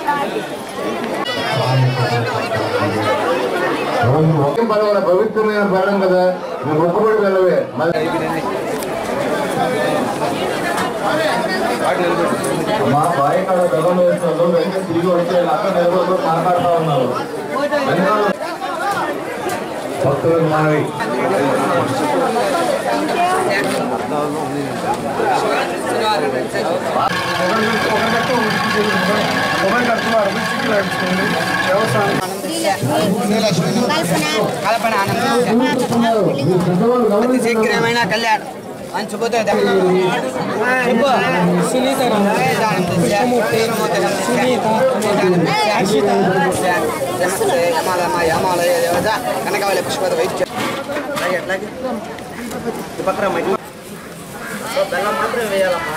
ఒకే పడవ పవిత్రమైన పడడం కదా నువ్వు ఒక్కబడి వెళ్ళవే మళ్ళీ మా బాయ్ కాడ గతం వేస్తున్నారు వెంటనే తిరిగి వచ్చి అక్కడ నిలబడి మాట్లాడుతూ ఉన్నారు వెనకాల భక్తులకు మనవి కల్పన అతి శీఘ్రమైన కళ్యాణ్ మంచిపోతే చెప్పు సునీత యమాలయ దేవత కనకావళి పుష్పత వైద్య ఎట్లాగే పక్కన బెల్లం మాత్రం వేయాలమ్మా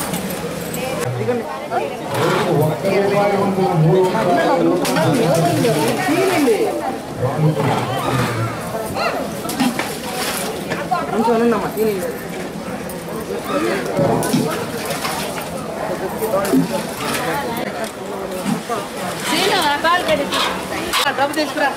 కొంచెం ఉందమ్మా తిని డబ్బు తీసుకురా